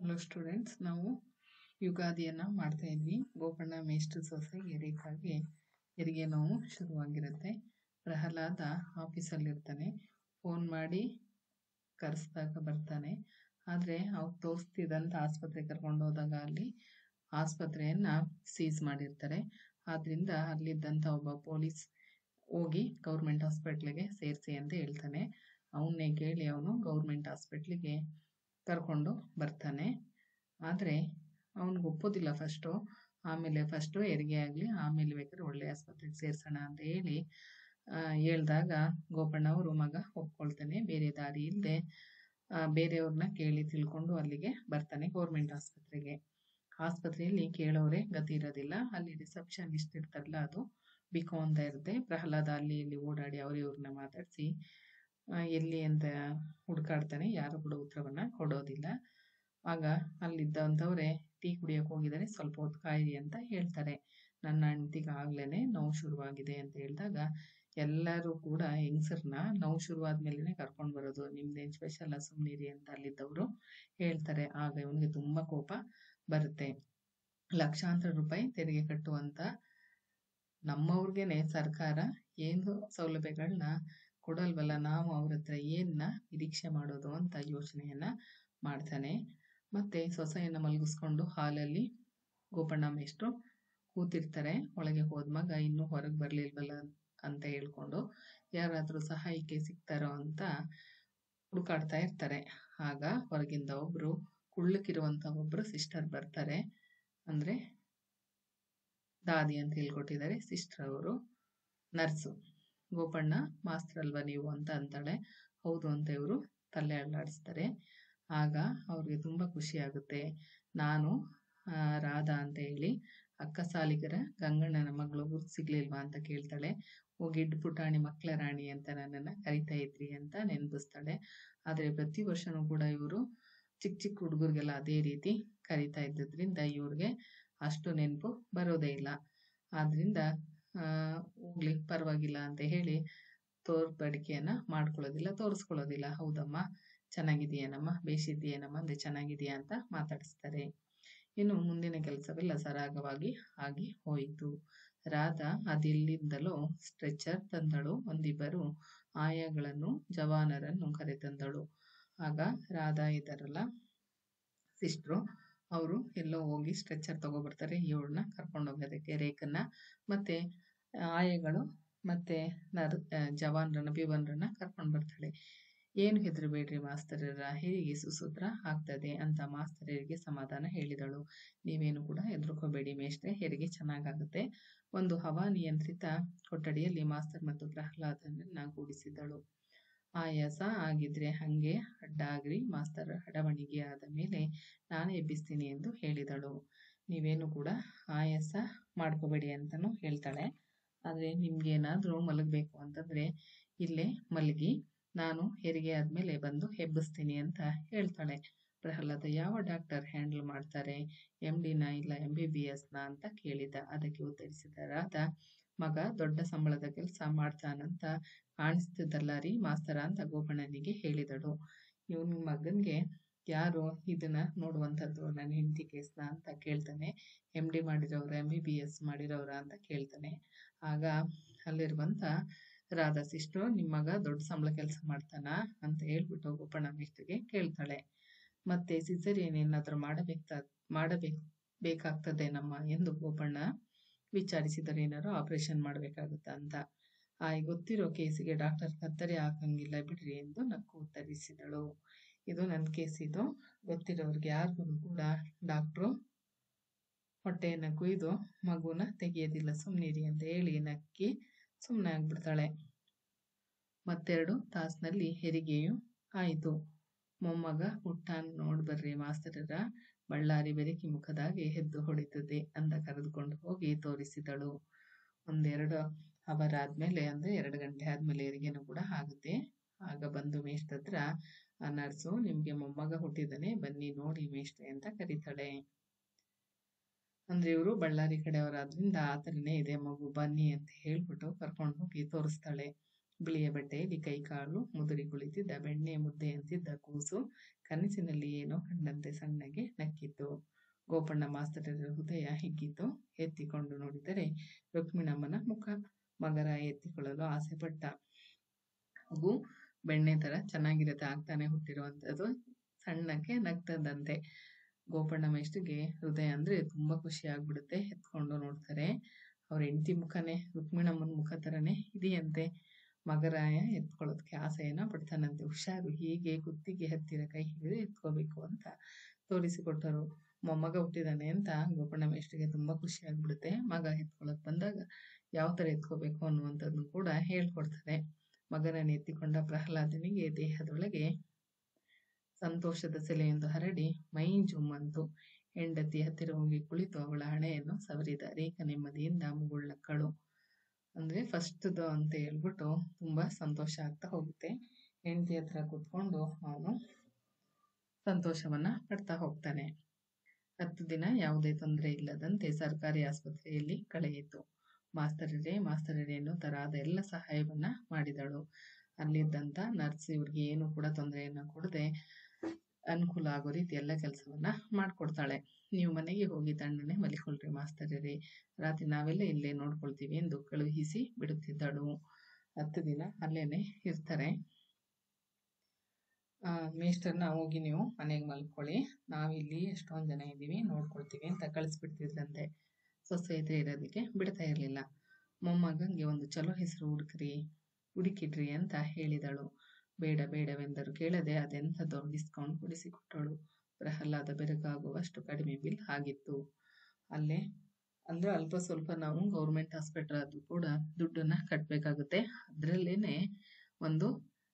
hello students ನಾವು ಯುಗಾದಿಯನ್ನು ಮಾಡ್ತಾ ಇದ್ವಿ ಗೋಕರ್ಣ ಮೇಷ್ಟ್ರ ಸೊಸೆ ಹೆರಿಗೆಗಾಗಿ ಹೆರಿಗೆ ನೋವು ಶುರುವಾಗಿರುತ್ತೆ ಪ್ರಹ್ಲಾದ ಆಫೀಸಲ್ಲಿರ್ತಾನೆ ಫೋನ್ ಮಾಡಿ ಕರೆಸ್ದಾಗ ಬರ್ತಾನೆ ಆದರೆ ಅವ್ರು ತೋರಿಸ್ತಿದ್ದಂಥ ಆಸ್ಪತ್ರೆಗೆ ಕರ್ಕೊಂಡು ಹೋದಾಗ ಅಲ್ಲಿ ಆಸ್ಪತ್ರೆಯನ್ನು ಸೀಸ್ ಮಾಡಿರ್ತಾರೆ ಆದ್ದರಿಂದ ಅಲ್ಲಿದ್ದಂಥ ಒಬ್ಬ ಪೊಲೀಸ್ ಹೋಗಿ ಗೌರ್ಮೆಂಟ್ ಹಾಸ್ಪಿಟ್ಲಿಗೆ ಸೇರಿಸಿ ಅಂತ ಹೇಳ್ತಾನೆ ಅವನ್ನೇ ಕೇಳಿ ಅವನು ಗೌರ್ಮೆಂಟ್ ಹಾಸ್ಪಿಟ್ಲಿಗೆ ಕರ್ಕೊಂಡು ಬರ್ತಾನೆ ಆದರೆ ಅವನಿಗೆ ಒಪ್ಪೋದಿಲ್ಲ ಫಸ್ಟು ಆಮೇಲೆ ಫಸ್ಟು ಹೆರಿಗೆ ಆಗಲಿ ಆಮೇಲೆ ಬೇಕಾದ್ರೆ ಒಳ್ಳೆ ಆಸ್ಪತ್ರೆಗೆ ಸೇರಿಸೋಣ ಅಂತ ಹೇಳಿ ಹೇಳ್ದಾಗ ಗೋಪಣ್ಣ ಅವರು ಮಗ ಒಪ್ಕೊಳ್ತಾನೆ ಬೇರೆ ದಾರಿ ಇಲ್ಲದೆ ಬೇರೆಯವ್ರನ್ನ ಕೇಳಿ ತಿಳ್ಕೊಂಡು ಅಲ್ಲಿಗೆ ಬರ್ತಾನೆ ಗೌರ್ಮೆಂಟ್ ಆಸ್ಪತ್ರೆಗೆ ಆಸ್ಪತ್ರೆಯಲ್ಲಿ ಕೇಳೋರೆ ಗತಿ ಇರೋದಿಲ್ಲ ಅಲ್ಲಿ ರಿಸೆಪ್ಷನಿಸ್ಟ್ ಇರ್ತಾರಲ್ಲ ಅದು ಬಿಕೋ ಅಂತ ಇರುತ್ತೆ ಪ್ರಹ್ಲಾದ ಅಲ್ಲಿ ಇಲ್ಲಿ ಓಡಾಡಿ ಅವ್ರ ಇವ್ರನ್ನ ಮಾತಾಡಿಸಿ ಎಲ್ಲಿ ಅಂತ ಹುಡುಕಾಡ್ತಾನೆ ಯಾರು ಕೂಡ ಉತ್ತರವನ್ನ ಕೊಡೋದಿಲ್ಲ ಆಗ ಅಲ್ಲಿದ್ದಂಥವ್ರೆ ಟೀ ಕುಡಿಯೋಕೆ ಹೋಗಿದ್ದಾರೆ ಸ್ವಲ್ಪ ಹೊತ್ತು ಕಾಯಿರಿ ಅಂತ ಹೇಳ್ತಾರೆ ನನ್ನ ಹೆಂಡ್ತಿಗೆ ಆಗ್ಲೇ ನೋವು ಶುರುವಾಗಿದೆ ಅಂತ ಹೇಳಿದಾಗ ಎಲ್ಲರೂ ಕೂಡ ಹೆಂಗಸರನ್ನ ನೋವು ಶುರುವಾದ್ಮೇಲೆ ಕರ್ಕೊಂಡು ಬರೋದು ನಿಮ್ದೇನು ಸ್ಪೆಷಲ್ ಸುಮ್ಮನಿರಿ ಅಂತ ಅಲ್ಲಿದ್ದವರು ಹೇಳ್ತಾರೆ ಆಗ ಇವನಿಗೆ ತುಂಬ ಕೋಪ ಬರುತ್ತೆ ಲಕ್ಷಾಂತರ ರೂಪಾಯಿ ತೆರಿಗೆ ಕಟ್ಟುವಂತ ನಮ್ಮವ್ರಿಗೇನೆ ಸರ್ಕಾರ ಏನು ಸೌಲಭ್ಯಗಳನ್ನ ಕೊಡಲ್ವಲ್ಲ ನಾವು ಅವ್ರ ಹತ್ರ ಏನನ್ನ ನಿರೀಕ್ಷೆ ಮಾಡೋದು ಅಂತ ಯೋಚನೆಯನ್ನ ಮಾಡ್ತಾನೆ ಮತ್ತೆ ಸೊಸೆಯನ್ನ ಮಲಗಿಸ್ಕೊಂಡು ಹಾಲಲ್ಲಿ ಗೋಪಣ್ಣ ಮೇಷ್ಟ್ರು ಕೂತಿರ್ತಾರೆ ಒಳಗೆ ಹೋದ್ಮಾಗ ಇನ್ನೂ ಹೊರಗೆ ಬರ್ಲಿಲ್ವಲ್ಲ ಅಂತ ಹೇಳ್ಕೊಂಡು ಯಾರಾದ್ರೂ ಸಹಾಯಕ್ಕೆ ಸಿಗ್ತಾರೋ ಅಂತ ಹುಡುಕಾಡ್ತಾ ಇರ್ತಾರೆ ಆಗ ಹೊರಗಿಂದ ಒಬ್ರು ಕುಳ್ಳಕ್ಕಿರುವಂತ ಒಬ್ರು ಸಿಸ್ಟರ್ ಬರ್ತಾರೆ ಅಂದ್ರೆ ದಾದಿ ಅಂತ ಹೇಳ್ಕೊಟ್ಟಿದ್ದಾರೆ ಸಿಸ್ಟರ್ ಅವರು ನರ್ಸು ಗೋಪಣ್ಣ ಮಾಸ್ತರ್ ಅಲ್ವಾ ನೀವು ಅಂತ ಅಂತಾಳೆ ಹೌದು ಅಂತ ಇವರು ತಲೆ ಅಲ್ಲಾಡಿಸ್ತಾರೆ ಆಗ ಅವ್ರಿಗೆ ತುಂಬಾ ಖುಷಿ ಆಗುತ್ತೆ ನಾನು ರಾಧಾ ಅಂತ ಹೇಳಿ ಅಕ್ಕ ಸಾಲಿಗರ ಗಂಗಣ್ಣನ ಮಗಳು ಗುರ್ತು ಸಿಗ್ಲಿಲ್ವಾ ಅಂತ ಕೇಳ್ತಾಳೆ ಹೋಗಿಡ್ ಪುಟಾಣಿ ಮಕ್ಳ ರಾಣಿ ಅಂತ ನನ್ನನ್ನ ಕರಿತಾ ಇದ್ರಿ ಅಂತ ನೆನಪಿಸ್ತಾಳೆ ಆದ್ರೆ ಪ್ರತಿ ವರ್ಷನೂ ಕೂಡ ಇವರು ಚಿಕ್ಕ ಚಿಕ್ಕ ಹುಡುಗರಿಗೆಲ್ಲ ಅದೇ ರೀತಿ ಕರಿತಾ ಇದ್ದಿದ್ರಿಂದ ಇವ್ರಿಗೆ ಅಷ್ಟು ನೆನಪು ಬರೋದೇ ಇಲ್ಲ ಆದ್ರಿಂದ ಹೋಗ್ಲಿ ಪರವಾಗಿಲ್ಲ ಅಂತ ಹೇಳಿ ತೋರ್ಪಡಿಕೆಯನ್ನ ಮಾಡ್ಕೊಳ್ಳೋದಿಲ್ಲ ತೋರಿಸ್ಕೊಳ್ಳೋದಿಲ್ಲ ಹೌದಮ್ಮ ಚೆನ್ನಾಗಿದೆಯೇನಮ್ಮ ಬೇಸಿದೆಯೇನಮ್ಮ ಅಂದ್ರೆ ಚೆನ್ನಾಗಿದೆಯಾ ಅಂತ ಮಾತಾಡಿಸ್ತಾರೆ ಇನ್ನು ಮುಂದಿನ ಕೆಲಸವೆಲ್ಲ ಸರಾಗವಾಗಿ ಆಗಿ ಹೋಯಿತು ರಾಧಾ ಅದೆಲ್ಲಿಂದಲೂ ಸ್ಟ್ರೆಚರ್ ತಂದಳು ಒಂದಿಬ್ಬರು ಆಯಾಗಳನ್ನು ಜವಾನರನ್ನು ಕರೆತಂದಳು ಆಗ ರಾಧಾ ಇದ್ದಾರಲ್ಲ ಸಿಸ್ಟ್ರು ಅವರು ಎಲ್ಲೋ ಹೋಗಿ ಸ್ಟ್ರೆಚರ್ ತಗೊಬರ್ತಾರೆ ಇವಳನ್ನ ಕರ್ಕೊಂಡು ಹೋಗೋದಕ್ಕೆ ರೇಖನ್ನ ಮತ್ತೆ ಆಯಗಳು ಮತ್ತೆ ನರ್ ಜವಾನ್ರನ್ನ ಬಿವನ್ರನ್ನ ಕರ್ಕೊಂಡು ಬರ್ತಾಳೆ ಏನು ಹೆದರಬೇಡ್ರಿ ಮಾಸ್ತರರ ಹೇಗೆ ಸುಸೂತ್ರ ಆಗ್ತದೆ ಅಂತ ಮಾಸ್ತರರಿಗೆ ಸಮಾಧಾನ ಹೇಳಿದಳು ನೀವೇನು ಕೂಡ ಹೆದರ್ಕೋಬೇಡಿ ಮೇಷ್ಟ್ರೆ ಹೆರಿಗೆ ಚೆನ್ನಾಗಾಗುತ್ತೆ ಒಂದು ಹವಾನಿಯಂತ್ರಿತ ಕೊಠಡಿಯಲ್ಲಿ ಮಾಸ್ತರ್ ಮತ್ತು ಪ್ರಹ್ಲಾದನನ್ನ ಕೂಡಿಸಿದಳು ಆಯಾಸ ಆಗಿದ್ರೆ ಹಂಗೆ ಅಡ್ಡಾಗ್ರಿ ಮಾಸ್ತರ್ ಹಡವಣಿಗೆ ಆದ ಮೇಲೆ ನಾನೇ ಎಬ್ಬಿಸ್ತೀನಿ ಎಂದು ಹೇಳಿದಳು ನೀವೇನು ಕೂಡ ಆಯಾಸ ಮಾಡ್ಕೋಬೇಡಿ ಅಂತಾನು ಹೇಳ್ತಾಳೆ ಆದ್ರೆ ನಿಮ್ಗೇನಾದ್ರೂ ಮಲಗಬೇಕು ಅಂತಂದ್ರೆ ಇಲ್ಲೇ ಮಲಗಿ ನಾನು ಹೆರಿಗೆ ಆದ್ಮೇಲೆ ಬಂದು ಎಬ್ಬಿಸ್ತೀನಿ ಅಂತ ಹೇಳ್ತಾಳೆ ಪ್ರಹ್ಲಾದ ಯಾವ ಡಾಕ್ಟರ್ ಹ್ಯಾಂಡಲ್ ಮಾಡ್ತಾರೆ ಎಂ ಡಿನ ಇಲ್ಲ ಎಂ ಬಿ ಬಿ ಎಸ್ನ ಅಂತ ಕೇಳಿದ ಅದಕ್ಕೆ ಉತ್ತರಿಸಿದ ರಾಧ ಮಗ ದೊಡ್ಡ ಸಂಬಳದ ಕೆಲಸ ಮಾಡ್ತಾನಂತ ಕಾಣಿಸ್ತಿದ್ದಲ್ಲ ರೀ ಮಾಸ್ತರ ಅಂತ ಗೋಪಣ್ಣನಿಗೆ ಹೇಳಿದಳು ಇವನ್ ಮಗನ್ಗೆ ಯಾರು ಇದನ್ನ ನೋಡುವಂಥದ್ದು ನನ್ನ ಹೆಂಡತಿ ಕೇಸ್ನ ಅಂತ ಕೇಳ್ತಾನೆ ಎಂ ಡಿ ಮಾಡಿರೋರ ಎಂ ಬಿ ಬಿ ಎಸ್ ಮಾಡಿರೋರ ಅಂತ ಕೇಳ್ತಾನೆ ಆಗ ಅಲ್ಲಿರುವಂತ ರಾಧಾ ಸಿಸ್ಟ್ರು ನಿಮ್ಮ ಮಗ ದೊಡ್ಡ ಸಂಬಳ ಕೆಲಸ ಮಾಡ್ತಾನ ಅಂತ ಹೇಳ್ಬಿಟ್ಟು ಗೋಪಣ್ಣ ಮೇಷ್ಟ್ರಿಗೆ ಕೇಳ್ತಾಳೆ ಮತ್ತೆ ಸಿಸರಿಯನ್ ಏನಾದ್ರೂ ಮಾಡಬೇಕಾ ಮಾಡಬೇಕು ಬೇಕಾಗ್ತದೆ ನಮ್ಮ ಎಂದು ಗೋಪಣ್ಣ ವಿಚಾರಿಸಿದರೆ ಏನಾದ್ರು ಆಪರೇಷನ್ ಮಾಡ್ಬೇಕಾಗುತ್ತಾ ಅಂತ ಆಯ್ ಗೊತ್ತಿರೋ ಕೇಸಿಗೆ ಡಾಕ್ಟರ್ ಕತ್ತರಿ ಹಾಕಂಗಿಲ್ಲ ಬಿಡ್ರಿ ಎಂದು ನಕ್ಕು ಉತ್ತರಿಸಿದಳು ಇದು ನನ್ನ ಕೇಸ್ ಇದು ಗೊತ್ತಿರೋರ್ಗೆ ಯಾರಿಗೂ ಕೂಡ ಡಾಕ್ಟ್ರು ಹೊಟ್ಟೆಯನ್ನ ಕುಯ್ದು ಮಗುನ ತೆಗೆಯೋದಿಲ್ಲ ಸುಮ್ನಿರಿ ಅಂತ ಹೇಳಿ ನಕ್ಕಿ ಸುಮ್ಮನೆ ಆಗ್ಬಿಡ್ತಾಳೆ ಮತ್ತೆರಡು ತಾಸಿನಲ್ಲಿ ಹೆರಿಗೆಯು ಆಯಿತು ಮೊಮ್ಮಗ ಹುಟ್ಟಾನ್ ನೋಡ್ಬರ್ರಿ ಮಾಸ್ತರರ ಬಳ್ಳಾರಿ ಬೆರಕಿ ಮುಖದಾಗೆ ಎದ್ದು ಹೊಡಿತದೆ ಅಂದ ಕರೆದುಕೊಂಡು ಹೋಗಿ ತೋರಿಸಿದಳು ಒಂದೆರಡು ಅವರ್ ಆದ್ಮೇಲೆ ಅಂದ್ರೆ ಎರಡು ಗಂಟೆ ಆದ್ಮೇಲೆ ಹೆರಿಗೆನೂ ಕೂಡ ಆಗುತ್ತೆ ಆಗ ಬಂದು ಮೇಷ್ಟ್ರ ಹತ್ರ ಆ ನರ್ಸು ನಿಮ್ಗೆ ಮೊಮ್ಮಗ ಹುಟ್ಟಿದಾನೆ ಬನ್ನಿ ನೋಡಿ ಮೇಷ್ಟ್ರೆ ಅಂತ ಕರೀತಾಳೆ ಅಂದ್ರೆ ಇವರು ಬಳ್ಳಾರಿ ಕಡೆಯವರಾದ್ರಿಂದ ಆತರನೇ ಇದೆ ಮಗು ಬನ್ನಿ ಅಂತ ಹೇಳ್ಬಿಟ್ಟು ಕರ್ಕೊಂಡು ಹೋಗಿ ತೋರಿಸ್ತಾಳೆ ಬಿಳಿಯ ಬಟ್ಟೆಯಲ್ಲಿ ಕೈಕಾಲು ಮುದುರಿ ಕುಳಿತಿದ್ದ ಬೆಣ್ಣೆ ಮುದ್ದೆಯಂತಿದ್ದ ಕೂಸು ಕನಸಿನಲ್ಲಿ ಏನೋ ಕಂಡಂತೆ ಸಣ್ಣಗೆ ನಕ್ಕಿತು ಗೋಪಣ್ಣ ಮಾಸ್ತರರ ಹೃದಯ ಹಿಗ್ಗಿತು ಎತ್ತಿಕೊಂಡು ನೋಡಿದರೆ ರುಕ್ಮಿಣಮ್ಮನ ಮುಖ ಮಗರ ಎತ್ತಿಕೊಳ್ಳಲು ಆಸೆಪಟ್ಟ ಮಗು ಬೆಣ್ಣೆ ತರ ಚೆನ್ನಾಗಿರುತ್ತೆ ಆಗ್ತಾನೆ ಹುಟ್ಟಿರುವಂಥದ್ದು ಸಣ್ಣಕ್ಕೆ ನಗ್ತದಂತೆ ಗೋಪಣ್ಣ ಮೇಷ್ಟಿಗೆ ಹೃದಯ ಅಂದ್ರೆ ತುಂಬಾ ಖುಷಿ ಆಗ್ಬಿಡುತ್ತೆ ಎತ್ಕೊಂಡು ನೋಡ್ತಾರೆ ಅವ್ರ ಹೆಂಡತಿ ಮುಖನೇ ರುಕ್ಮಿಣಮ್ಮನ ಮುಖ ತರನೇ ಇದೆಯಂತೆ ಮಗರಾಯ ಎತ್ಕೊಳ್ಳೋದಕ್ಕೆ ಆಸೆಯನ್ನ ಪಡ್ತಾನಂತೆ ಹುಷಾರು ಹೀಗೆ ಕುತ್ತಿಗೆ ಹತ್ತಿರ ಕೈ ಹಿಡಿದು ಎತ್ಕೋಬೇಕು ಅಂತ ತೋರಿಸಿಕೊಟ್ಟರು ಮೊಮ್ಮಗ ಹುಟ್ಟಿದಾನೆ ಅಂತ ಗೋಪಣ್ಣ ಮೇಷ್ಟಿಗೆ ತುಂಬಾ ಖುಷಿ ಆಗ್ಬಿಡುತ್ತೆ ಮಗ ಎತ್ಕೊಳಕ್ ಬಂದಾಗ ಯಾವ ತರ ಎತ್ಕೋಬೇಕು ಅನ್ನುವಂಥದ್ದು ಕೂಡ ಹೇಳ್ಕೊಡ್ತಾರೆ ಮಗನನ್ನು ಎತ್ತಿಕೊಂಡ ಪ್ರಹ್ಲಾದನಿಗೆ ದೇಹದೊಳಗೆ ಸಂತೋಷದ ಸೆಲೆಯೊಂದು ಹರಡಿ ಮೈ ಜುಮ್ಮಂತು ಹೆಂಡತಿ ಹತ್ತಿರ ಹೋಗಿ ಕುಳಿತು ಅವಳ ಹಣೆಯನ್ನು ಸವರಿದ ರೇಖ ನೆಮ್ಮದಿಯಿಂದ ಮುಗುಳ್ನಕ್ಕಳು ಅಂದ್ರೆ ಫಸ್ಟ್ ಅಂತ ಹೇಳ್ಬಿಟ್ಟು ತುಂಬಾ ಸಂತೋಷ ಆಗ್ತಾ ಹೋಗುತ್ತೆ ಹೆಂಡತಿ ಹತ್ರ ಕೂತ್ಕೊಂಡು ಅವನು ಸಂತೋಷವನ್ನ ಪಡ್ತಾ ಹೋಗ್ತಾನೆ ಹತ್ತು ದಿನ ಯಾವುದೇ ತೊಂದರೆ ಇಲ್ಲದಂತೆ ಸರ್ಕಾರಿ ಆಸ್ಪತ್ರೆಯಲ್ಲಿ ಕಳೆಯಿತು ಮಾಸ್ತರರೇ ಮಾಸ್ತರರೇ ಅನ್ನೋ ತರಹದ ಎಲ್ಲ ಸಹಾಯವನ್ನ ಮಾಡಿದಳು ಅಲ್ಲಿದ್ದಂತ ನರ್ಸ್ ಇವ್ರಿಗೆ ಏನು ಕೂಡ ತೊಂದರೆಯನ್ನ ಕೊಡದೆ ಅನುಕೂಲ ಆಗೋ ರೀತಿ ಎಲ್ಲ ಕೆಲಸವನ್ನ ಮಾಡ್ಕೊಡ್ತಾಳೆ ನೀವು ಮನೆಗೆ ಹೋಗಿ ತಣ್ಣನೆ ಮಲಿಕೊಳ್ರಿ ಮಾಸ್ತರರೇ ರಾತ್ರಿ ನಾವೆಲ್ಲ ಇಲ್ಲೇ ನೋಡ್ಕೊಳ್ತೀವಿ ಎಂದು ಕಳುಹಿಸಿ ಬಿಡುತ್ತಿದ್ದಳು ಹತ್ತು ದಿನ ಅಲ್ಲೇನೆ ಇರ್ತಾರೆ ಆ ಮೇಸ್ಟರ್ನ ಹೋಗಿ ನೀವು ಮನೆಗೆ ಮಲ್ಕೊಳ್ಳಿ ನಾವಿಲ್ಲಿ ಎಷ್ಟೊಂದ್ ಜನ ಇದ್ದೀವಿ ನೋಡ್ಕೊಳ್ತೀವಿ ಅಂತ ಕಳಿಸ್ಬಿಡ್ತಿದ್ರಂತೆ ಸೊಸೈಟಿ ಇರೋದಕ್ಕೆ ಬಿಡ್ತಾ ಇರ್ಲಿಲ್ಲ ಮೊಮ್ಮಗಂಗೆ ಒಂದು ಚಲೋ ಹೆಸರು ಹುಡುಕ್ರಿ ಹುಡುಕಿಡ್ರಿ ಅಂತ ಹೇಳಿದಳು ಬೇಡ ಬೇಡವೆಂದರು ಕೇಳದೆ ಅದೆಂಥದೋ ಡಿಸ್ಕೌಂಟ್ ಕೊಡಿಸಿಕೊಟ್ಟಳು ಪ್ರಹ್ಲಾದ ಬೆರಗಾಗುವಷ್ಟು ಕಡಿಮೆ ಬಿಲ್ ಆಗಿತ್ತು ಅಲ್ಲೇ ಅಂದ್ರೆ ಅಲ್ಪ ಸ್ವಲ್ಪ ನಾವು ಗೌರ್ಮೆಂಟ್ ಹಾಸ್ಪಿಟಲ್ ಆದ್ರೂ ಕೂಡ ದುಡ್ಡನ್ನ ಕಟ್ಬೇಕಾಗುತ್ತೆ ಅದ್ರಲ್ಲೇನೆ ಒಂದು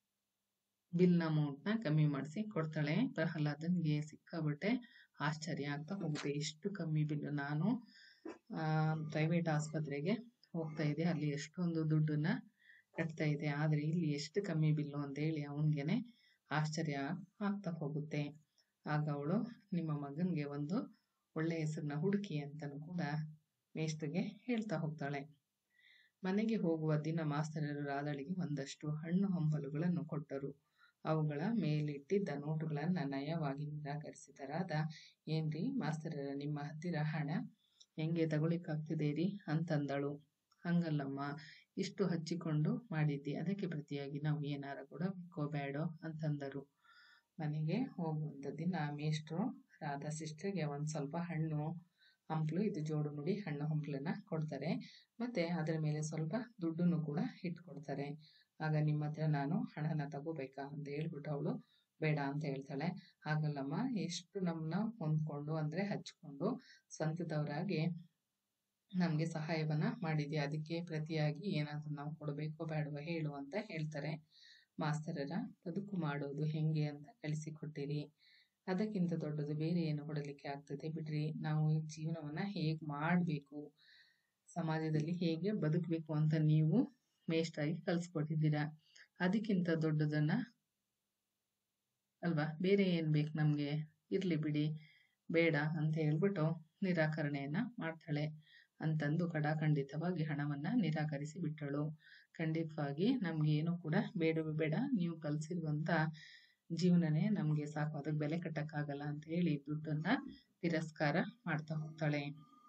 ಬಿಲ್ ಅಮೌಂಟ್ ನ ಕಮ್ಮಿ ಮಾಡಿಸಿ ಕೊಡ್ತಾಳೆ ಪ್ರಹ್ಲಾದನ್ಗೆ ಸಿಕ್ಕಾಬಟ್ಟೆ ಆಶ್ಚರ್ಯ ಆಗ್ತಾ ಹೋಗುತ್ತೆ ಎಷ್ಟು ಕಮ್ಮಿ ಬಿಲ್ ನಾನು ಆ ಪ್ರೈವೇಟ್ ಆಸ್ಪತ್ರೆಗೆ ಹೋಗ್ತಾ ಇದೆ ಅಲ್ಲಿ ಎಷ್ಟೊಂದು ದುಡ್ಡನ್ನ ಕಟ್ತಾ ಇದೆ ಆದ್ರೆ ಇಲ್ಲಿ ಎಷ್ಟು ಕಮ್ಮಿ ಬಿಲ್ಲು ಅಂತ ಹೇಳಿ ಅವನ್ಗೆನೆ ಆಶ್ಚರ್ಯ ಆಗ್ತಾ ಹೋಗುತ್ತೆ ಆಗ ಅವಳು ನಿಮ್ಮ ಮಗನ್ಗೆ ಒಂದು ಒಳ್ಳೆ ಹೆಸರನ್ನ ಹುಡುಕಿ ಅಂತನೂ ಕೂಡ ಮೇಷ್ಟ್ರಿಗೆ ಹೇಳ್ತಾ ಹೋಗ್ತಾಳೆ ಮನೆಗೆ ಹೋಗುವ ದಿನ ಮಾಸ್ತರರು ರಾಧಳಿಗೆ ಒಂದಷ್ಟು ಹಣ್ಣು ಹಂಪಲುಗಳನ್ನು ಕೊಟ್ಟರು ಅವುಗಳ ಮೇಲಿಟ್ಟಿದ್ದ ನೋಟುಗಳನ್ನ ನಯವಾಗಿ ನಿರಾಕರಿಸಿದ ರಾಧ ಏನ್ರಿ ಮಾಸ್ತರರ ನಿಮ್ಮ ಹತ್ತಿರ ಹಣ ಹೆಂಗೆ ತಗೊಳಿಕ್ಕಾಗ್ತಿದೇರಿ ಅಂತಂದಳು ಹಂಗಲ್ಲಮ್ಮ ಇಷ್ಟು ಹಚ್ಚಿಕೊಂಡು ಮಾಡಿದ್ದಿ ಅದಕ್ಕೆ ಪ್ರತಿಯಾಗಿ ನಾವು ಏನಾರ ಕೂಡ ಬೇಡೋ ಅಂತಂದರು ಮನೆಗೆ ಹೋಗುವಂತ ದಿನ ಮೇಷ್ಟ್ರು ರಾಧಾ ಸಿಸ್ಟರ್ಗೆ ಒಂದ್ ಸ್ವಲ್ಪ ಹಣ್ಣು ಹಂಪ್ಲು ಇದು ಜೋಡು ನುಡಿ ಹಣ್ಣು ಹಂಪ್ಲನ್ನ ಕೊಡ್ತಾರೆ ಮತ್ತೆ ಅದರ ಮೇಲೆ ಸ್ವಲ್ಪ ದುಡ್ಡನ್ನು ಕೂಡ ಇಟ್ಕೊಡ್ತಾರೆ ಆಗ ನಿಮ್ಮ ಹತ್ರ ನಾನು ಹಣನ ತಗೋಬೇಕಾ ಅಂತ ಹೇಳ್ಬಿಟ್ಟು ಅವಳು ಬೇಡ ಅಂತ ಹೇಳ್ತಾಳೆ ಹಾಗಲ್ಲಮ್ಮ ಎಷ್ಟು ನಮ್ಮನ್ನ ಹೊಂದ್ಕೊಂಡು ಅಂದ್ರೆ ಹಚ್ಕೊಂಡು ಸ್ವಂತದವರಾಗಿ ನಮ್ಗೆ ಸಹಾಯವನ್ನ ಮಾಡಿದ್ಯಾ ಅದಕ್ಕೆ ಪ್ರತಿಯಾಗಿ ಏನಾದ್ರೂ ನಾವು ಕೊಡಬೇಕೋ ಬೇಡವೋ ಹೇಳು ಅಂತ ಹೇಳ್ತಾರೆ ಮಾಸ್ತರರ ಬದುಕು ಮಾಡೋದು ಹೆಂಗೆ ಅಂತ ಕಲಿಸಿಕೊಟ್ಟಿರಿ ಅದಕ್ಕಿಂತ ದೊಡ್ಡದು ಬೇರೆ ಏನು ಕೊಡಲಿಕ್ಕೆ ಆಗ್ತದೆ ಬಿಡ್ರಿ ನಾವು ಈ ಜೀವನವನ್ನ ಹೇಗ್ ಮಾಡ್ಬೇಕು ಸಮಾಜದಲ್ಲಿ ಹೇಗೆ ಬದುಕಬೇಕು ಅಂತ ನೀವು ಮೇಷ್ಟಾಗಿ ಕಲ್ಸ್ಕೊಟ್ಟಿದ್ದೀರಾ ಅದಕ್ಕಿಂತ ದೊಡ್ಡದನ್ನ ಅಲ್ವಾ ಬೇರೆ ಏನ್ ಬೇಕು ನಮ್ಗೆ ಇರ್ಲಿ ಬಿಡಿ ಬೇಡ ಅಂತ ಹೇಳ್ಬಿಟ್ಟು ನಿರಾಕರಣೆಯನ್ನ ಮಾಡ್ತಾಳೆ ಅಂತಂದು ಕಡಾಖಂಡಿತವಾಗಿ ಹಣವನ್ನ ನಿರಾಕರಿಸಿ ಬಿಟ್ಟಳು ಖಂಡಿತವಾಗಿ ನಮ್ಗೆ ಏನು ಕೂಡ ಬೇಡವೇ ಬೇಡ ನೀವು ಕಲ್ಸಿರುವಂತ ಜೀವನನೇ ನಮ್ಗೆ ಸಾಕು ಅದಕ್ಕೆ ಬೆಲೆ ಕಟ್ಟಕ್ಕಾಗಲ್ಲ ಅಂತ ಹೇಳಿ ದುಡ್ಡನ್ನ ತಿರಸ್ಕಾರ ಮಾಡ್ತಾ ಹೋಗ್ತಾಳೆ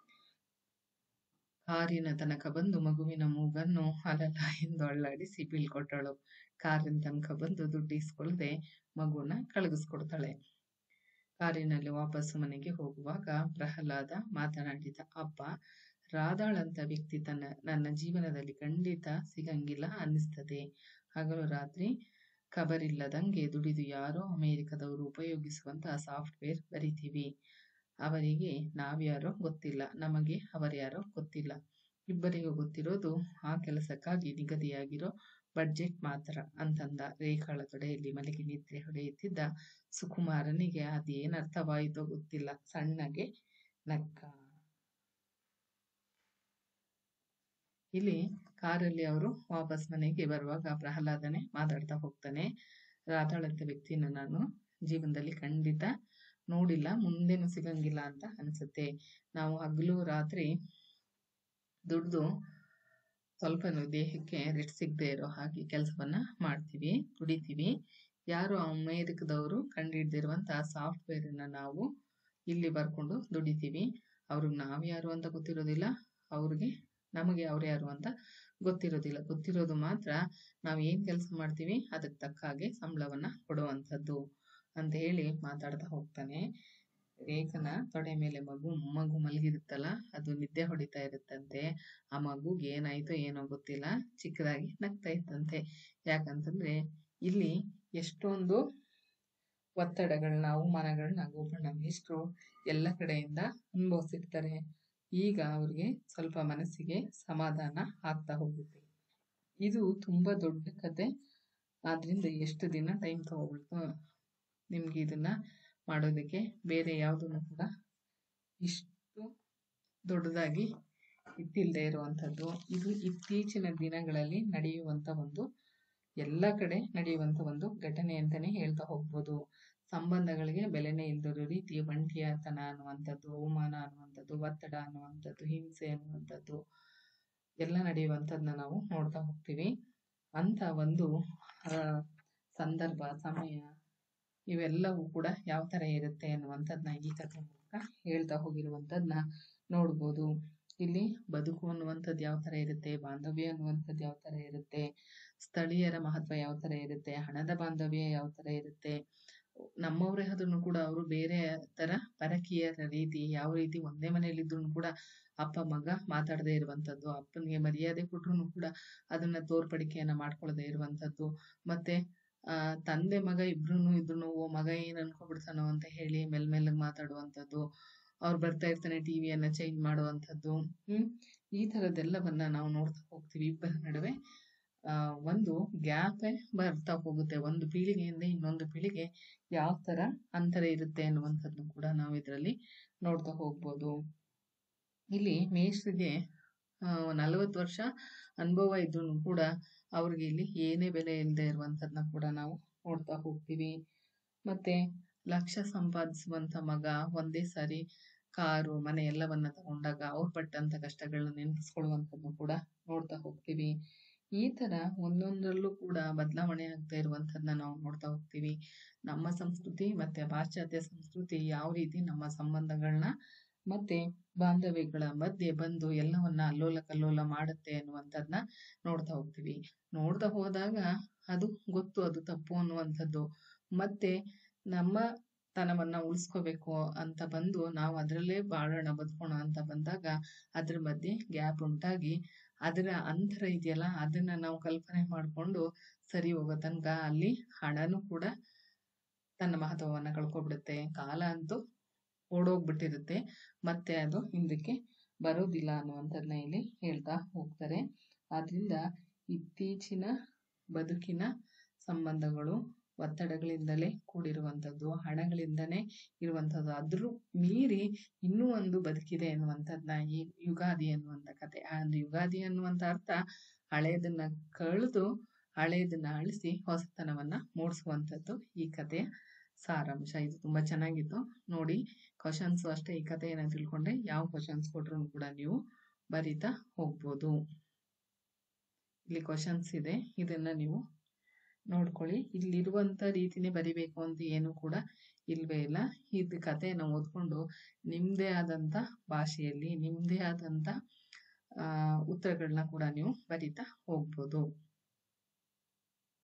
ಕಾರಿನ ತನಕ ಬಂದು ಮಗುವಿನ ಮೂಗನ್ನು ಅಲಲ ಎಂದು ಅಳ್ಳಾಡಿಸಿ ಬೀಳ್ಕೊಟ್ಟಳು ಕಾರಿನ ತನಕ ಬಂದು ದುಡ್ಡು ಇಸ್ಕೊಳ್ದೆ ಮಗುನ ಕಳಗಿಸ್ಕೊಡ್ತಾಳೆ ಕಾರಿನಲ್ಲಿ ವಾಪಸ್ಸು ಮನೆಗೆ ಹೋಗುವಾಗ ಪ್ರಹ್ಲಾದ ಮಾತನಾಡಿದ ಅಪ್ಪ ರಾಧಾಳಂತ ವ್ಯಕ್ತಿ ತನ್ನ ನನ್ನ ಜೀವನದಲ್ಲಿ ಖಂಡಿತ ಸಿಗಂಗಿಲ್ಲ ಅನ್ನಿಸ್ತದೆ ಹಗಲು ರಾತ್ರಿ ಖಬರಿಲ್ಲದಂಗೆ ದುಡಿದು ಯಾರೋ ಅಮೆರಿಕದವರು ಉಪಯೋಗಿಸುವಂತಹ ಸಾಫ್ಟ್ವೇರ್ ಬರಿತೀವಿ ಅವರಿಗೆ ನಾವ್ಯಾರೋ ಗೊತ್ತಿಲ್ಲ ನಮಗೆ ಅವರ್ಯಾರೋ ಗೊತ್ತಿಲ್ಲ ಇಬ್ಬರಿಗೂ ಗೊತ್ತಿರೋದು ಆ ಕೆಲಸಕ್ಕಾಗಿ ನಿಗದಿಯಾಗಿರೋ ಬಡ್ಜೆಟ್ ಮಾತ್ರ ಅಂತಂದ ರೇಖಾಳ ತೊಡೆಯಲ್ಲಿ ಮಲಗಿ ನಿದ್ರೆ ಹೊಡೆಯುತ್ತಿದ್ದ ಸುಕುಮಾರನಿಗೆ ಅದೇನ್ ಅರ್ಥವಾಯಿತೋ ಗೊತ್ತಿಲ್ಲ ಸಣ್ಣಗೆ ನಕ್ಕ ಇಲ್ಲಿ ಕಾರಲ್ಲಿ ಅವರು ವಾಪಸ್ ಮನೆಗೆ ಬರುವಾಗ ಪ್ರಹ್ಲಾದನೆ ಮಾತಾಡ್ತಾ ಹೋಗ್ತಾನೆ ರಾಧಾಳಂತ ವ್ಯಕ್ತಿನ ನಾನು ಜೀವನದಲ್ಲಿ ಖಂಡಿತ ನೋಡಿಲ್ಲ ಮುಂದೆನೂ ಸಿಗಂಗಿಲ್ಲ ಅಂತ ಅನ್ಸುತ್ತೆ ನಾವು ಹಗಲು ರಾತ್ರಿ ದುಡ್ದು ಸ್ವಲ್ಪ ದೇಹಕ್ಕೆ ರೆಸ್ಟ್ ಸಿಗದೆ ಇರೋ ಹಾಗೆ ಕೆಲಸವನ್ನ ಮಾಡ್ತೀವಿ ದುಡಿತೀವಿ ಯಾರು ಅಮೇರಿಕದವರು ಕಂಡುಹಿಡ್ದಿರುವಂತಹ ಸಾಫ್ಟ್ವೇರನ್ನ ನಾವು ಇಲ್ಲಿ ಬರ್ಕೊಂಡು ದುಡಿತೀವಿ ಅವ್ರಿಗೆ ನಾವು ಯಾರು ಅಂತ ಗೊತ್ತಿರೋದಿಲ್ಲ ಅವ್ರಿಗೆ ನಮಗೆ ಅವ್ರು ಯಾರು ಅಂತ ಗೊತ್ತಿರೋದಿಲ್ಲ ಗೊತ್ತಿರೋದು ಮಾತ್ರ ನಾವು ಏನು ಕೆಲಸ ಮಾಡ್ತೀವಿ ಅದಕ್ಕೆ ತಕ್ಕ ಹಾಗೆ ಸಂಬಳವನ್ನ ಕೊಡುವಂಥದ್ದು ಅಂತ ಹೇಳಿ ಮಾತಾಡ್ತಾ ಹೋಗ್ತಾನೆ ರೇಖನ ತೊಡೆ ಮೇಲೆ ಮಗು ಮಗು ಮಲಗಿರುತ್ತಲ್ಲ ಅದು ನಿದ್ದೆ ಹೊಡಿತಾ ಇರುತ್ತಂತೆ ಆ ಮಗುಗೆ ಏನಾಯ್ತೋ ಏನೋ ಗೊತ್ತಿಲ್ಲ ಚಿಕ್ಕದಾಗಿ ನಗ್ತಾ ಇತ್ತಂತೆ ಯಾಕಂತಂದ್ರೆ ಇಲ್ಲಿ ಎಷ್ಟೊಂದು ಒತ್ತಡಗಳನ್ನ ಅವಮಾನಗಳನ್ನ ಗೋಪಣ್ಣ ಮೇಷ್ಟ್ರು ಎಲ್ಲ ಕಡೆಯಿಂದ ಅನುಭವಿಸಿರ್ತಾರೆ ಈಗ ಅವ್ರಿಗೆ ಸ್ವಲ್ಪ ಮನಸ್ಸಿಗೆ ಸಮಾಧಾನ ಆಗ್ತಾ ಹೋಗುತ್ತೆ ಇದು ತುಂಬಾ ದೊಡ್ಡ ಕತೆ ಆದ್ರಿಂದ ಎಷ್ಟು ದಿನ ಟೈಮ್ ತಗೊಳ್ತು ನಿಮ್ಗೆ ಇದನ್ನ ಮಾಡೋದಕ್ಕೆ ಬೇರೆ ಯಾವುದನ್ನು ಕೂಡ ಇಷ್ಟು ದೊಡ್ಡದಾಗಿ ಇಟ್ಟಿಲ್ಲದೆ ಇರುವಂಥದ್ದು ಇದು ಇತ್ತೀಚಿನ ದಿನಗಳಲ್ಲಿ ನಡೆಯುವಂತ ಒಂದು ಎಲ್ಲ ಕಡೆ ನಡೆಯುವಂತ ಒಂದು ಘಟನೆ ಅಂತಾನೆ ಹೇಳ್ತಾ ಹೋಗ್ಬೋದು ಸಂಬಂಧಗಳಿಗೆ ಬೆಲೆನೇ ಇಲ್ದಿರೋ ರೀತಿ ಒಂಟಿಯಾತನ ಅನ್ನುವಂಥದ್ದು ಅವಮಾನ ಅನ್ನುವಂಥದ್ದು ಒತ್ತಡ ಅನ್ನುವಂಥದ್ದು ಹಿಂಸೆ ಅನ್ನುವಂಥದ್ದು ಎಲ್ಲ ನಡೆಯುವಂಥದ್ದನ್ನ ನಾವು ನೋಡ್ತಾ ಹೋಗ್ತೀವಿ ಅಂತ ಒಂದು ಆ, ಸಂದರ್ಭ ಸಮಯ ಇವೆಲ್ಲವೂ ಕೂಡ ಯಾವ ತರ ಇರುತ್ತೆ ಅನ್ನುವಂಥದ್ದನ್ನ ಈ ಕಥೆ ಮೂಲಕ ಹೇಳ್ತಾ ಹೋಗಿರುವಂಥದ್ದನ್ನ ನೋಡ್ಬೋದು ಇಲ್ಲಿ ಬದುಕು ಅನ್ನುವಂಥದ್ದು ಯಾವ ತರ ಇರುತ್ತೆ ಬಾಂಧವ್ಯ ಅನ್ನುವಂಥದ್ದು ಯಾವ ತರ ಇರುತ್ತೆ ಸ್ಥಳೀಯರ ಮಹತ್ವ ಯಾವ ತರ ಇರುತ್ತೆ ಹಣದ ಬಾಂಧವ್ಯ ಯಾವ ತರ ಇರುತ್ತೆ ನಮ್ಮವರೇ ಆದ್ರೂ ಕೂಡ ಅವರು ಬೇರೆ ತರ ಪರಕೀಯರ ರೀತಿ ಯಾವ ರೀತಿ ಒಂದೇ ಮನೆಯಲ್ಲಿದ್ರು ಕೂಡ ಅಪ್ಪ ಮಗ ಮಾತಾಡದೇ ಇರುವಂತದ್ದು ಅಪ್ಪನಿಗೆ ಮರ್ಯಾದೆ ಕೊಟ್ರು ಕೂಡ ಅದನ್ನ ತೋರ್ಪಡಿಕೆಯನ್ನ ಮಾಡ್ಕೊಳ್ಳದೆ ಇರುವಂತದ್ದು ಮತ್ತೆ ಆ ತಂದೆ ಮಗ ಇಬ್ರು ಇದ್ರು ಓ ಮಗ ಏನ್ ಅನ್ಕೊಬಿಡ್ತಾನೋ ಅಂತ ಹೇಳಿ ಮೆಲ್ ಮೆಲ್ಲಗ್ ಮಾತಾಡುವಂತದ್ದು ಅವ್ರು ಬರ್ತಾ ಇರ್ತಾನೆ ಟಿವಿಯನ್ನ ಚೇಂಜ್ ಮಾಡುವಂತದ್ದು ಹ್ಮ್ ಈ ತರದ್ದೆಲ್ಲವನ್ನ ನಾವು ನೋಡ್ತಾ ಹೋಗ್ತೀವಿ ಇಬ್ಬರ ನಡುವೆ ಆ ಒಂದು ಗ್ಯಾಪ್ ಬರ್ತಾ ಹೋಗುತ್ತೆ ಒಂದು ಪೀಳಿಗೆಯಿಂದ ಇನ್ನೊಂದು ಪೀಳಿಗೆ ಯಾವ ತರ ಅಂತರ ಇರುತ್ತೆ ಅನ್ನುವಂಥದ್ದು ಕೂಡ ನಾವು ಇದರಲ್ಲಿ ನೋಡ್ತಾ ಹೋಗ್ಬೋದು ಇಲ್ಲಿ ಮೇಷ್ರಿಗೆ ಆ ನಲವತ್ತು ವರ್ಷ ಅನುಭವ ಇದ್ರು ಕೂಡ ಅವ್ರಿಗೆ ಇಲ್ಲಿ ಏನೇ ಬೆಲೆ ಇಲ್ಲದೆ ಇರುವಂತದ್ನ ಕೂಡ ನಾವು ನೋಡ್ತಾ ಹೋಗ್ತೀವಿ ಮತ್ತೆ ಲಕ್ಷ ಸಂಪಾದಿಸುವಂತ ಮಗ ಒಂದೇ ಸಾರಿ ಕಾರು ಮನೆ ಎಲ್ಲವನ್ನ ತಗೊಂಡಾಗ ಅವ್ರು ಪಟ್ಟಂತ ಕಷ್ಟಗಳನ್ನ ನೆನಪಿಸ್ಕೊಳ್ಳುವಂಥದ್ದು ಕೂಡ ನೋಡ್ತಾ ಹೋಗ್ತೀವಿ ಈ ತರ ಒಂದೊಂದರಲ್ಲೂ ಕೂಡ ಬದಲಾವಣೆ ಆಗ್ತಾ ಇರುವಂತದನ್ನ ನಾವು ನೋಡ್ತಾ ಹೋಗ್ತೀವಿ ನಮ್ಮ ಸಂಸ್ಕೃತಿ ಮತ್ತೆ ಪಾಶ್ಚಾತ್ಯ ಸಂಸ್ಕೃತಿ ಯಾವ ರೀತಿ ನಮ್ಮ ಸಂಬಂಧಗಳನ್ನ ಮತ್ತೆ ಬಾಂಧವ್ಯಗಳ ಮಧ್ಯೆ ಬಂದು ಎಲ್ಲವನ್ನ ಅಲ್ಲೋಲ ಕಲ್ಲೋಲ ಮಾಡುತ್ತೆ ಅನ್ನುವಂಥದ್ನ ನೋಡ್ತಾ ಹೋಗ್ತೀವಿ ನೋಡ್ತಾ ಹೋದಾಗ ಅದು ಗೊತ್ತು ಅದು ತಪ್ಪು ಅನ್ನುವಂಥದ್ದು ಮತ್ತೆ ನಮ್ಮ ತನವನ್ನ ಉಳಿಸ್ಕೋಬೇಕು ಅಂತ ಬಂದು ನಾವು ಅದರಲ್ಲೇ ಬಾಳೋಣ ಬದುಕೋಣ ಅಂತ ಬಂದಾಗ ಅದ್ರ ಮಧ್ಯೆ ಗ್ಯಾಪ್ ಉಂಟಾಗಿ ಅದರ ಅಂತರ ಇದೆಯಲ್ಲ ಅದನ್ನ ನಾವು ಕಲ್ಪನೆ ಮಾಡ್ಕೊಂಡು ಸರಿ ಹೋಗೋ ತನಕ ಅಲ್ಲಿ ಹಣನೂ ಕೂಡ ತನ್ನ ಮಹತ್ವವನ್ನ ಕಳ್ಕೊಬಿಡುತ್ತೆ ಕಾಲ ಅಂತೂ ಓಡೋಗ್ಬಿಟ್ಟಿರುತ್ತೆ ಮತ್ತೆ ಅದು ಹಿಂದಕ್ಕೆ ಬರೋದಿಲ್ಲ ಅನ್ನುವಂಥದ್ದನ್ನ ಇಲ್ಲಿ ಹೇಳ್ತಾ ಹೋಗ್ತಾರೆ ಆದ್ರಿಂದ ಇತ್ತೀಚಿನ ಬದುಕಿನ ಸಂಬಂಧಗಳು ಒತ್ತಡಗಳಿಂದಲೇ ಕೂಡಿರುವಂಥದ್ದು ಹಣಗಳಿಂದನೇ ಇರುವಂಥದ್ದು ಅದ್ರೂ ಮೀರಿ ಇನ್ನೂ ಒಂದು ಬದುಕಿದೆ ಅನ್ನುವಂಥದ್ದನ್ನ ಈ ಯುಗಾದಿ ಅನ್ನುವಂಥ ಕತೆ ಆ ಒಂದು ಯುಗಾದಿ ಅನ್ನುವಂಥ ಅರ್ಥ ಹಳೆಯದನ್ನ ಕಳೆದು ಹಳೆಯದನ್ನ ಅಳಿಸಿ ಹೊಸತನವನ್ನ ಮೂಡಿಸುವಂಥದ್ದು ಈ ಕಥೆಯ ಸಾರಾಂಶ ಇದು ತುಂಬಾ ಚೆನ್ನಾಗಿತ್ತು ನೋಡಿ ಕ್ವಶನ್ಸ್ ಅಷ್ಟೇ ಈ ಕಥೆಯನ್ನ ತಿಳ್ಕೊಂಡ್ರೆ ಯಾವ ಕ್ವಶನ್ಸ್ ಕೊಟ್ರು ಕೂಡ ನೀವು ಬರಿತಾ ಹೋಗ್ಬೋದು ಇಲ್ಲಿ ಕ್ವಶನ್ಸ್ ಇದೆ ಇದನ್ನ ನೀವು ನೋಡ್ಕೊಳ್ಳಿ ಇಲ್ಲಿರುವಂತ ರೀತಿನೇ ಬರಿಬೇಕು ಅಂತ ಏನು ಕೂಡ ಇಲ್ವೇ ಇಲ್ಲ ಇದು ಕಥೆಯನ್ನ ಓದ್ಕೊಂಡು ನಿಮ್ದೇ ಆದಂತ ಭಾಷೆಯಲ್ಲಿ ನಿಮ್ದೇ ಆದಂತ ಆ ಉತ್ತರಗಳನ್ನ ಕೂಡ ನೀವು ಬರಿತಾ ಹೋಗ್ಬೋದು